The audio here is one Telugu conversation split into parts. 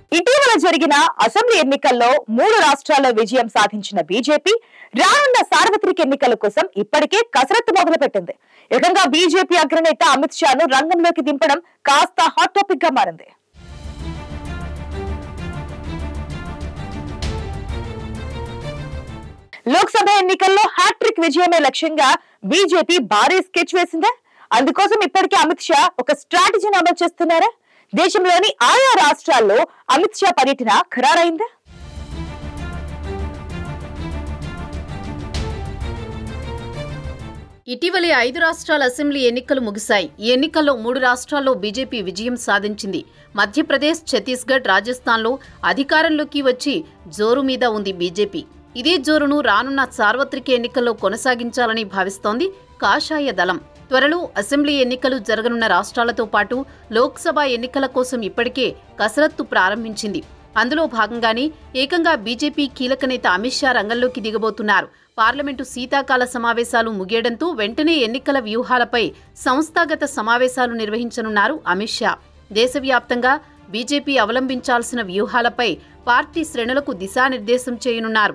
ఇటీవల జరిగిన అసెంబ్లీ ఎన్నికల్లో మూడు రాష్ట్రాల్లో విజయం సాధించిన బీజేపీ రానున్న సార్వత్రిక ఎన్నికల కోసం ఇప్పటికే కసరత్తు మొదలుపెట్టింది ఏకంగా బీజేపీ అగ్రనేత అమిత్ షాను రంగంలోకి దింపడం కాస్త హాట్ టాపిక్ గా మారింది లోక్సభ ఎన్నికల్లో హ్యాట్రిక్ విజయమే లక్ష్యంగా బీజేపీ భారీ స్కెచ్ వేసిందా అందుకోసం ఇప్పటికే అమిత్ షా ఒక స్ట్రాటజీని అమలు చేస్తున్నారా దేశంలోని ఆయా రాష్ట్రాల్లో అమిత్ షా పర్యటన ఖరారైందా ఇటీవలే ఐదు రాష్ట్రాల అసెంబ్లీ ఎన్నికలు ముగిశాయి ఈ ఎన్నికల్లో మూడు రాష్ట్రాల్లో బీజేపీ విజయం సాధించింది మధ్యప్రదేశ్ ఛత్తీస్గఢ్ రాజస్థాన్లో అధికారంలోకి వచ్చి జోరు మీద ఉంది బీజేపీ ఇదే జోరును రానున్న సార్వత్రిక ఎన్నికల్లో కొనసాగించాలని భావిస్తోంది కాషాయ దళం త్వరలో అసెంబ్లీ ఎన్నికలు జరగనున్న రాష్ట్రాలతో పాటు లోక్సభ ఎన్నికల కోసం ఇప్పటికే కసరత్తు ప్రారంభించింది అందులో భాగంగానే ఏకంగా బీజేపీ కీలక నేత అమిత్ షా రంగంలోకి దిగబోతున్నారు పార్లమెంటు శీతాకాల సమావేశాలు ముగియడంతో వెంటనే ఎన్నికల వ్యూహాలపై సంస్థాగత సమావేశాలు నిర్వహించనున్నారు అమిత్ షా దేశవ్యాప్తంగా బీజేపీ అవలంబించాల్సిన వ్యూహాలపై పార్టీ శ్రేణులకు దిశానిర్దేశం చేయనున్నారు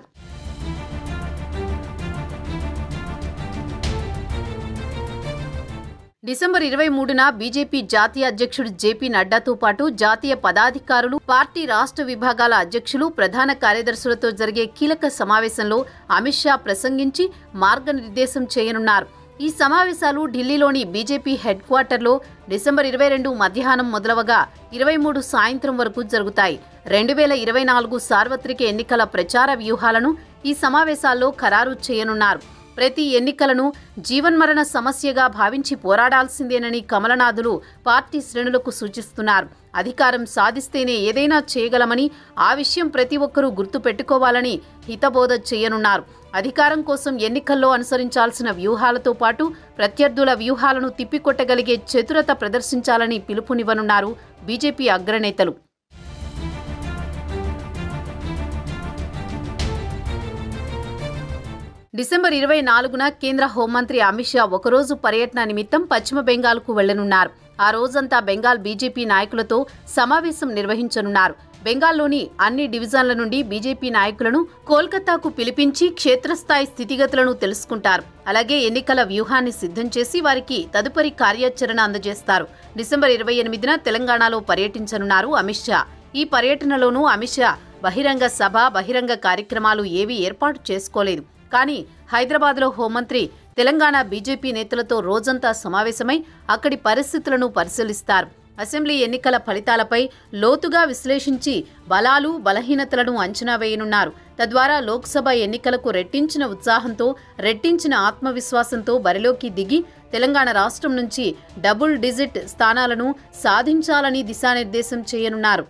డిసెంబర్ ఇరవై మూడున బీజేపీ జాతీయ అధ్యక్షుడు జేపీ నడ్డాతో పాటు జాతీయ పదాధికారులు పార్టీ రాష్ట్ర విభాగాల అధ్యక్షులు ప్రధాన కార్యదర్శులతో జరిగే కీలక సమావేశంలో అమిత్ షా ప్రసంగించి మార్గనిర్దేశం చేయనున్నారు ఈ సమావేశాలు ఢిల్లీలోని బీజేపీ హెడ్ క్వార్టర్లో డిసెంబర్ ఇరవై రెండు మధ్యాహ్నం మొదలవగా ఇరవై మూడు సాయంత్రం వరకు జరుగుతాయి రెండు వేల ఇరవై నాలుగు సార్వత్రిక ఎన్నికల ప్రచార వ్యూహాలను ఈ సమావేశాల్లో ఖరారు చేయనున్నారు ప్రతి ఎన్నికలను జీవన్మరణ సమస్యగా భావించి పోరాడాల్సిందేనని కమలనాథులు పార్టీ శ్రేణులకు సూచిస్తున్నారు అధికారం సాధిస్తేనే ఏదైనా చేయగలమని ఆ విషయం ప్రతి ఒక్కరూ గుర్తుపెట్టుకోవాలని హితబోధ చేయనున్నారు అధికారం కోసం ఎన్నికల్లో అనుసరించాల్సిన వ్యూహాలతో పాటు ప్రత్యర్థుల వ్యూహాలను తిప్పికొట్టగలిగే చతురత ప్రదర్శించాలని పిలుపునివ్వనున్నారు బీజేపీ అగ్రనేతలు డిసెంబర్ ఇరవై నాలుగున కేంద్ర హోంమంత్రి అమిత్ షా ఒకరోజు పర్యటన నిమిత్తం పశ్చిమ బెంగాల్కు వెళ్లనున్నారు ఆ రోజంతా బెంగాల్ బీజేపీ నాయకులతో సమావేశం నిర్వహించనున్నారు బెంగాల్లోని అన్ని డివిజన్ల నుండి బీజేపీ నాయకులను కోల్కతాకు పిలిపించి క్షేత్రస్థాయి స్థితిగతులను తెలుసుకుంటారు అలాగే ఎన్నికల వ్యూహాన్ని సిద్ధం చేసి వారికి తదుపరి కార్యాచరణ అందజేస్తారు డిసెంబర్ ఇరవై ఎనిమిదిన తెలంగాణలో పర్యటించనున్నారు అమిత్ షా ఈ పర్యటనలోనూ అమిత్ షా బహిరంగ సభ బహిరంగ కార్యక్రమాలు ఏవీ ఏర్పాటు చేసుకోలేదు కానీ హైదరాబాద్లో హోంమంత్రి తెలంగాణ బీజేపీ నేతలతో రోజంతా సమావేశమై అక్కడి పరిస్థితులను పరిశీలిస్తారు అసెంబ్లీ ఎన్నికల ఫలితాలపై లోతుగా విశ్లేషించి బలాలు బలహీనతలను అంచనా వేయనున్నారు తద్వారా లోక్సభ ఎన్నికలకు రెట్టించిన ఉత్సాహంతో రెట్టించిన ఆత్మవిశ్వాసంతో బరిలోకి దిగి తెలంగాణ రాష్ట్రం నుంచి డబుల్ డిజిట్ స్థానాలను సాధించాలని దిశానిర్దేశం చేయనున్నారు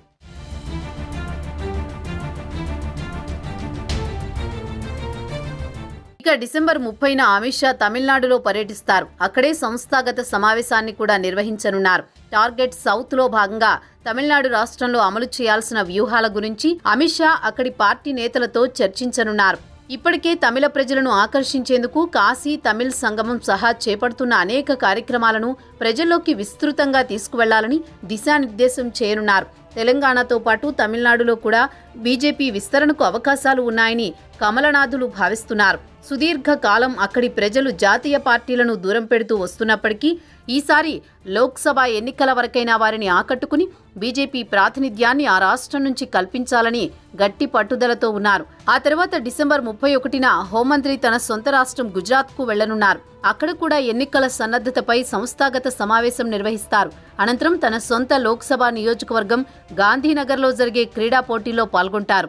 ఇక డిసెంబర్ ముప్పైన అమిత్ షా తమిళనాడులో పర్యటిస్తారు అక్కడే సంస్థాగత సమావేశాన్ని కూడా నిర్వహించనున్నారు టార్గెట్ సౌత్ లో భాగంగా తమిళనాడు రాష్ట్రంలో అమలు చేయాల్సిన వ్యూహాల గురించి అమిత్ షా అక్కడి పార్టీ నేతలతో చర్చించనున్నారు ఇప్పటికే తమిళ ప్రజలను ఆకర్షించేందుకు కాశీ తమిళ్ సంగమం సహా చేపడుతున్న అనేక కార్యక్రమాలను ప్రజల్లోకి విస్తృతంగా తీసుకువెళ్లాలని దిశానిర్దేశం చేయనున్నారు తెలంగాణతో పాటు తమిళనాడులో కూడా బీజేపీ విస్తరణకు అవకాశాలు ఉన్నాయని కమలనాథులు భావిస్తున్నారు సుదీర్ఘ కాలం అక్కడి ప్రజలు జాతీయ పార్టీలను దూరం పెడుతూ వస్తున్నప్పటికీ ఈసారి లోక్సభ ఎన్నికల వరకైనా వారిని ఆకట్టుకుని బీజేపీ ప్రాతినిధ్యాన్ని ఆ రాష్ట్రం నుంచి కల్పించాలని గట్టి పట్టుదలతో ఉన్నారు ఆ తర్వాత డిసెంబర్ ముప్పై ఒకటిన హోంమంత్రి తన సొంత రాష్ట్రం గుజరాత్కు వెళ్లనున్నారు అక్కడ కూడా ఎన్నికల సన్నద్ధతపై సంస్థాగత సమావేశం నిర్వహిస్తారు అనంతరం తన సొంత లోక్సభ నియోజకవర్గం గాంధీనగర్లో జరిగే క్రీడా పోటీల్లో పాల్గొంటారు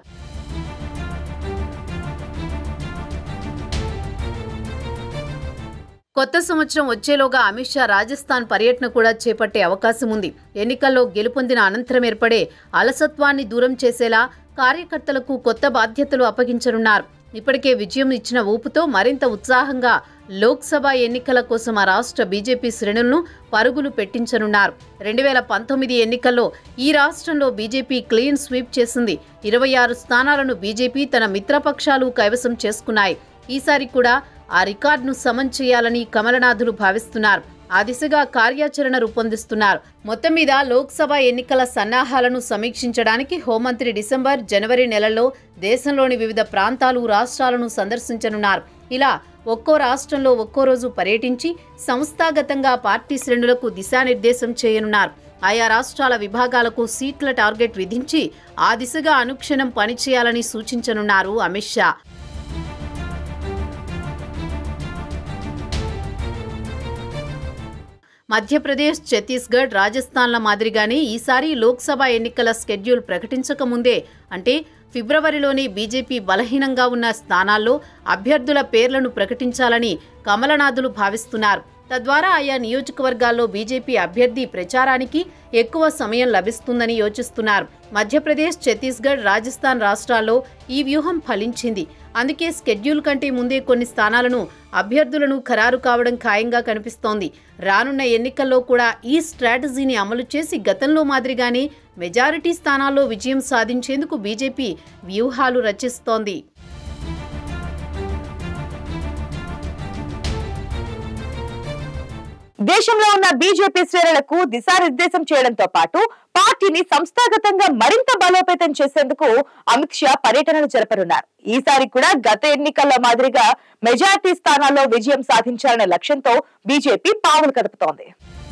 కొత్త సంవత్సరం వచ్చేలోగా అమిత్ షా రాజస్థాన్ పర్యటన కూడా చేపట్టే అవకాశం ఉంది ఎన్నికల్లో గెలుపొందిన అనంతరం ఏర్పడే అలసత్వాన్ని దూరం చేసేలా కార్యకర్తలకు కొత్త బాధ్యతలు అప్పగించనున్నారు ఇప్పటికే విజయం ఇచ్చిన ఊపుతో మరింత ఉత్సాహంగా లోక్సభ ఎన్నికల కోసం ఆ రాష్ట్ర బీజేపీ శ్రేణులను పరుగులు పెట్టించనున్నారు రెండు వేల పంతొమ్మిది ఎన్నికల్లో ఈ రాష్ట్రంలో బీజేపీ క్లీన్ స్వీప్ చేసింది ఇరవై ఆరు స్థానాలను బీజేపీ తన మిత్రపక్షాలు కైవసం చేసుకున్నాయి ఈసారి కూడా ఆ రికార్డును సమన్ చేయాలని కమలనాథులు భావిస్తున్నారు ఆ దిశగా కార్యాచరణ రూపొందిస్తున్నారు మొత్తం మీద లోక్సభ ఎన్నికల సన్నాహాలను సమీక్షించడానికి హోంమంత్రి డిసెంబర్ జనవరి నెలల్లో దేశంలోని వివిధ ప్రాంతాలు రాష్ట్రాలను సందర్శించనున్నారు ఇలా ఒక్కో రాష్ట్రంలో ఒక్కో రోజు పర్యటించి సంస్థాగతంగా పార్టీ శ్రేణులకు దిశానిర్దేశం చేయనున్నారు ఆయా రాష్ట్రాల విభాగాలకు సీట్ల టార్గెట్ విధించి ఆ దిశగా అనుక్షణం పనిచేయాలని సూచించనున్నారు అమిత్ షా మధ్యప్రదేశ్ ఛత్తీస్గఢ్ రాజస్థాన్ల మాదిరిగానే ఈసారి లోక్సభ ఎన్నికల స్కెడ్యూల్ ప్రకటించక ముందే అంటే ఫిబ్రవరిలోని బీజేపీ బలహీనంగా ఉన్న స్థానాల్లో అభ్యర్థుల పేర్లను ప్రకటించాలని కమలనాథులు భావిస్తున్నారు తద్వారా ఆయా నియోజకవర్గాల్లో బీజేపీ అభ్యర్థి ప్రచారానికి ఎక్కువ సమయం లభిస్తుందని యోచిస్తున్నారు మధ్యప్రదేశ్ ఛత్తీస్గఢ్ రాజస్థాన్ రాష్ట్రాల్లో ఈ వ్యూహం ఫలించింది అందుకే స్కెడ్యూల్ కంటే ముందే కొన్ని స్థానాలను అభ్యర్థులను ఖరారు కావడం ఖాయంగా కనిపిస్తోంది రానున్న ఎన్నికల్లో కూడా ఈ స్ట్రాటజీని అమలు చేసి గతంలో మాదిరిగానే మెజారిటీ స్థానాల్లో విజయం సాధించేందుకు బీజేపీ వ్యూహాలు రచిస్తోంది దేశంలో ఉన్న బీజేపీ శ్రేణులకు దిశానిర్దేశం చేయడంతో పాటు పార్టీని సంస్థాగతంగా మరింత బలోపేతం చేసేందుకు అమిత్ షా పర్యటనలు జరపనున్నారు ఈసారి కూడా గత ఎన్నికల్లో మాదిరిగా మెజార్టీ స్థానాల్లో విజయం సాధించాలనే లక్ష్యంతో బీజేపీ పావులు కదుపుతోంది